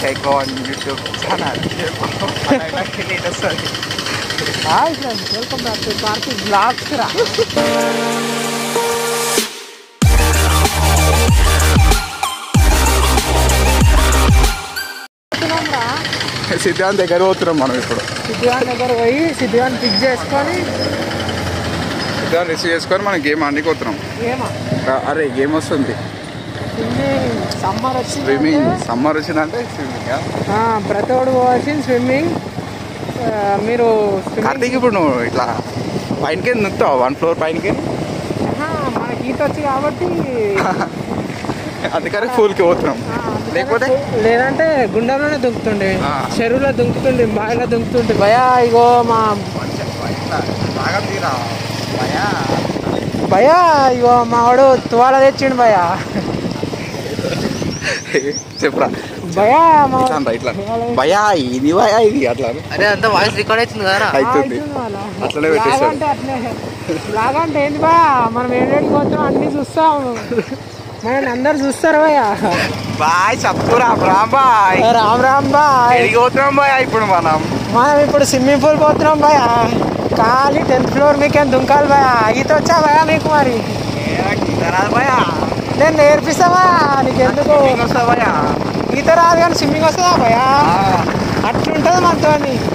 Icon YouTube channel hi friends welcome back to Karthik vlogs రా పోతున్నాం రా సిద్ధాంత్ దగ్గర పోతున్నాం మనం ఇప్పుడు సిద్ధిగాన్ దగ్గర పోయి సిద్ధిగాన్ పిక్ చేసుకొని సిద్ధాంత్ రిసీవ్ చేసుకొని మనం గేమ్ ఆడికి పోతున్నాం ఏమా ఆ, అరే గేమ్ వస్తుంది స్విమ్మింగ్ సమ్మర్ వచ్చింది స్విమ్మింగ్ సమ్మర్ వచ్చిందంటే స్విమ్మింగ్ ప్రతోడు పోవాల్సింది స్విమ్మింగ్ మీరు స్విమ్మింగ్ కార్తీక్ ఇప్పుడు నువ్వు ఇట్లా పైనకి నుత్తావు వన్ ఫ్లోర్ పైనకి మనకి ఈత వచ్చి కాబట్టి అందుకని పూల్కి పోతున్నాం ఆ, అందుకనే లేకపోతే? లేదంటే గుండంలోనే దుంకుతుండే ఆ. చెరువులో దుంకుతుండే బావిలో దుంకుతుండే భయా ఇగో మా బాగా తీరా భయా భయా ఇగో మా వాడు తువాల తెచ్చిండు భయా చెప్పురా భయా మా వాడు ఇట్లా రా, ఇట్లా తువాల తెచ్చిండు. భయా ఇది భయా ఇది అట్లా అరే అంతా వాయిస్ రికార్డ్ అవుతుంది కదా ఆ, అవుతుంది ఇట్లుంది వాళ్ళ. అట్లనే బ్లాగ్ పెట్టేశాడు. అంటే అట్లే బ్లాగ్ అంటే ఏంది బా మనం ఏడేడికి పోతున్నాం అన్ని చూస్తాం మనం అందరు చూస్తారు భయ్యా బాయ్ చెప్పురా రామ్ బాయ్ రామ్ రామ్ బాయ్ ఎడికి పోతున్నాం బాయ్ ఇప్పుడు మనం మనం ఇప్పుడు స్విమ్మింగ్ పూల్ పోతున్నాం భయ ఖాళీ టెన్త్ ఫ్లోర్ మీకేం దుంకాలి భయ ఈత వచ్చా భయ మీకు మరి భయా నేను నేర్పిస్తావా నీకెందుకు వస్తా భయా ఈత రాదు కానీ స్విమ్మింగ్ వస్తుందా భయ అట్లుంటుంది మనతో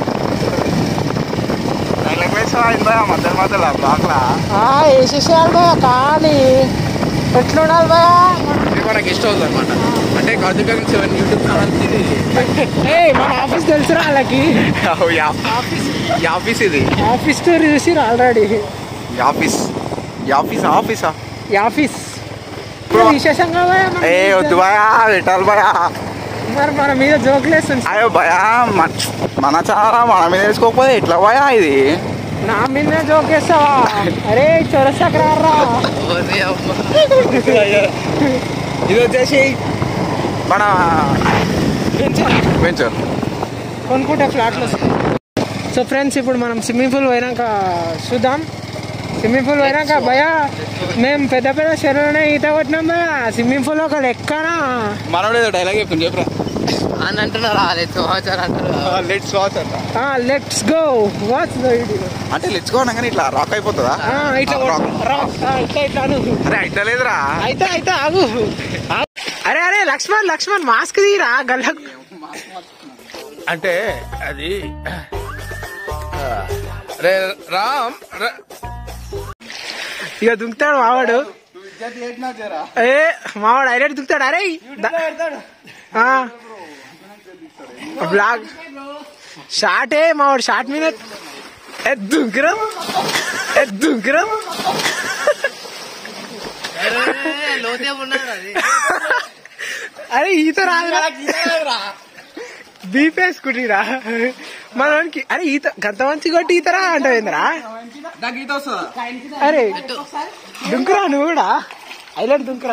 భయా మధ్య మధ్యలో బ్లాక్లా వేసేసేయాలి భయ ఖాళీ ఎట్లుండాలి భయ ఇది మన గెస్ట్ హౌస్ అనమాట అంటే కాజుకల్ సెవెన్ యూట్యూబ్ ఛానల్ ఇది ఏ మన ఆఫీస్ తెలుసురా వాళ్ళకి ఈ ఆఫీస్ ఇది ఆఫీస్ టూర్ చూసిరు ఆల్రెడీ ఈ ఆఫీస్ ఈ ఆఫీస్ ఆఫీసా ఈ ఆఫీస్ విశేషంగా భయ మన ఏ వద్దు భయా పెట్టాలి భయా మరి మన మీద జోకులేస్తుంది అయ్యో భయా మన మన ఛానల్ మన మీద వేసుకోకపోతే ఎట్లా భయా ఇది నా మీద జోక్ వేస్తావా అరే చొరసకు రారా ఓరే అమ్మ. ఇది వచ్చేసి మన వెంచర్ కొనుక్కుంటే ఫ్లాట్లు సో ఫ్రెండ్స్ ఇప్పుడు మనం స్విమ్మింగ్ పూల్ పోయినాక చూద్దాం స్విమ్మింగ్ పూల్ పోయినాక భయ మేము పెద్ద పెద్ద చెరువులోనే ఈత కొట్టినాం భయ స్విమ్మింగ్ పూల్ ఒక లెక్కనా మనోడు ఏదో డైలాగ్ చెప్తుంది చెప్పురా అని అంటున్నారు అదే సమాచారం అంటారు లెట్స్ వాచ్ అంట let's go watch the video అంటే లెట్స్ గో అనగానే ఇట్లా రాక్ అయిపోతుందా ఇట్లా Rock. రా, ఆ, ఇట్లా ఇట్లా అను అరే అయితే లేదురా అయితే అయితే ఆగు ఆగు. అరే అరే లక్ష్మణ్ లక్ష్మణ్ మాస్క్ తీరా గల్లకు అంటే అది రే రామ్ రా- ఇక దుంకుతాడు మావాడు ఏ మావాడు ఐరెడ్ దుంకుతాడు అరే బ్లాగ్ షార్టే మావాడు షార్ట్ మీద ఏ దుంకురా ఏ దుంకురా లోతే ఉన్నారు అది అరే ఈత రాదురా బీపేసుకుంటురా మనకి అరే ఈత గంత మంచి కొట్టి ఈతరా అంటావేంద్రా అరే దుంకురా నువ్వు కూడా హైలైట్ దుంకురా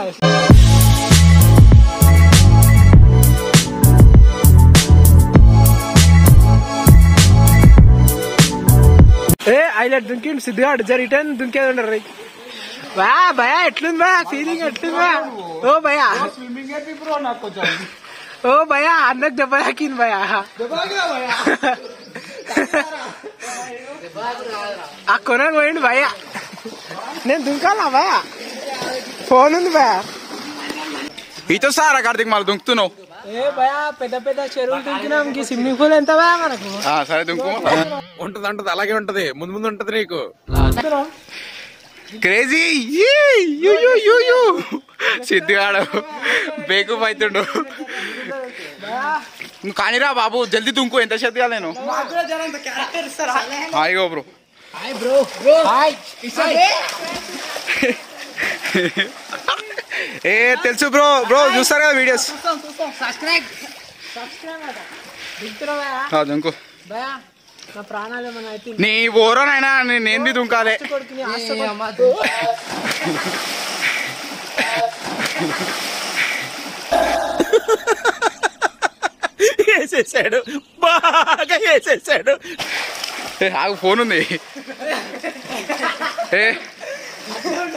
ఏ హైలైట్ దుంకిండు సిద్ధిగాడు జర రిటర్న్ దుంకేది ఉండరు రే బా భయా ఎట్లుంది బా ఫీలింగ్ ఎట్లుంది బా ఓ భయా ఓ భయా అన్నకు దెబ్బ తాకింది భయా ఆ కొనకు పోయిండు భయా నేను దుంకాలా భయా ఫోన్ ఉంది భయా ఈతో సారా కార్తీక్ మళ్ళీ దుంకుతున్నావు ఏ భయా పెద్ద పెద్ద చెరువులు దుంకినాం ఈ స్విమ్మింగ్ పూల్ ఎంత భయా మనకు ఆ, సరే దుంకు ఉంటది ఉంటది అలాగే ఉంటది ముందు ముందు ఉంటది నీకు క్రేజీ సిద్ధిగాడు బేకు అవుతుండు నువ్వు కానీరా బాబు జల్దీ దుంకు ఎంత చేద్దా నేను హాయిగో బ్రో ఏ తెలుసు బ్రో బ్రో చూస్తారు కదా వీడియోస్ దుంకుతున్నా భయా ఆ, దుంకు భయా నా ప్రాణాలు ఏమన్నా అయితే నీ ఓరోనైనా నేను ఏంది దుంకాలే కొడుకుని ఆశ వేసేసాడు బాగా వేసేసాడు ఏ, ఆగు ఫోన్ ఉంది ఏ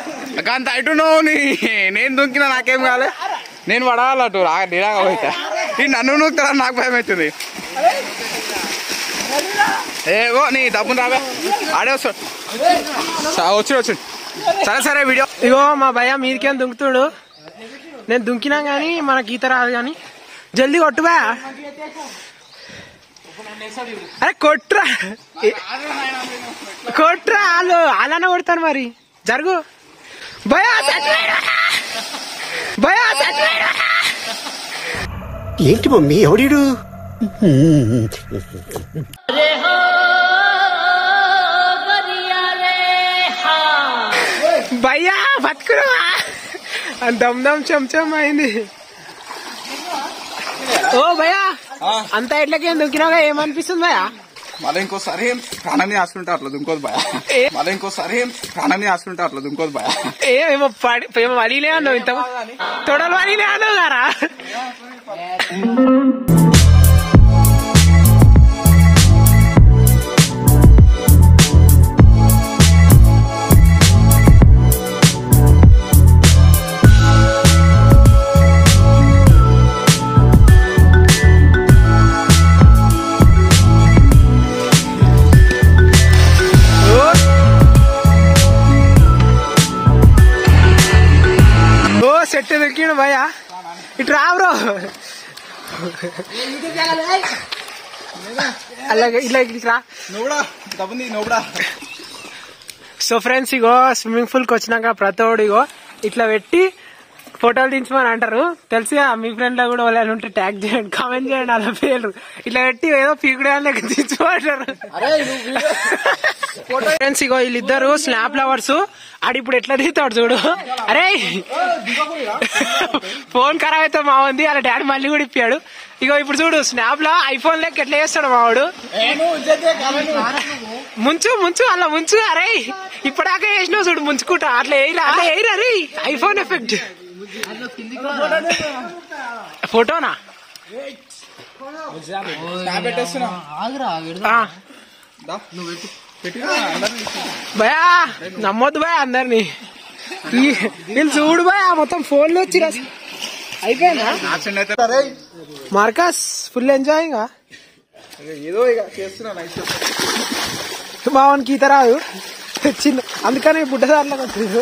అంత ఇటు నువ్వు నీ నేను దుంకినా నాకేం కాలే నేను పడాలి అటు రా నీరాగా పోయితా ఈ నన్ను నూకుతారా నాకు భయం అవుతుంది ఏవో నీ డబ్బును రావే ఆడే వస్తాడు సా- వచ్చాడు వచ్చాడు సరే సరే వీడియో ఇగో మా భయ మీరికేం దుంకుతుడు నేను దుంకినా గానీ మనకి ఈత రాదు కానీ జల్దీ కొట్టు బా అరే కొట్రా కొట్రా వాళ్ళు అలానే కొడతాను మరి జరుగు భయా భయా ఏంటి మమ్మీ ఎవడీడు భయ్యా బతుకురా దమ్ దమ్ చెంచం అయింది ఓ భయ్యా అంత ఇట్లకేం దుంకినాగా ఏమనిపిస్తుంది భయ్యా మళ్ళీ ఇంకోసారి ప్రాణాన్ని ఆసుకుంటే అట్లా దుంకోదు భయ ఏ? మళ్ళీ ఇంకోసారి ప్రాణాన్ని ఆసుకుంటే అట్లా దుంకోదు భయ ఏమో పడి ఏమో వలీలే అన్నావు ఇంత తొడలు వలీలే అన్నావు గారా ఓ సెట్ దొరికిండు భయ ఇటు రా బ్రో అలాగే ఇలా ఇటు రా నువ్వుడా డబ్బుంది నువ్వుడా సో ఫ్రెండ్స్ ఇగో స్విమ్మింగ్ పూల్ కి వచ్చినాక ప్రతోడు ఇగో ఇట్లా పెట్టి ఫోటోలు దించమని అంటారు తెలుసుగా మీ ఫ్రెండ్ లో కూడా వాళ్ళు ఉంటే ట్యాగ్ చేయండి కామెంట్ చేయండి అలా పేరు ఇట్లా పెట్టి ఏదో పీకుడే లెక్క దించమంటారు ఫ్రెండ్స్ ఇగో వీళ్ళిద్దరు స్నాప్ లవర్స్ ఆడు ఇప్పుడు ఎట్లా దిగుతాడు చూడు అరే ఫోన్ ఖరాబ్ అయితే మా ఉంది అలా డాడీ మళ్ళీ కూడా ఇప్పాడు ఇగో ఇప్పుడు చూడు స్నాప్ లో ఐఫోన్ లెక్క ఎట్లా చేస్తాడు మావాడు ముంచు ముంచు అలా ముంచు అరే ఇప్పటిదాకా చేసినావు చూడు ముంచుకుంటా అట్లా వేయరా అట్లా వేయరా రే ఐఫోన్ ఎఫెక్ట్ ఫోటోనా ఆగురా ఆ. భయా నమ్మొద్దు భయ అందరిని ఈ- వీళ్ళు చూడు భయ మొత్తం ఫోన్లో వచ్చి అయిపోయిందా అయితే మార్కస్ ఫుల్ ఎంజాయింగ్ ఏదో ఇక చేస్తున్నా నైట్ మావానికి ఈత రాదు చిన్న అందుకని బుడ్డదారిలో వచ్చింది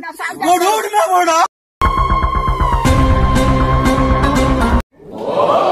వాడు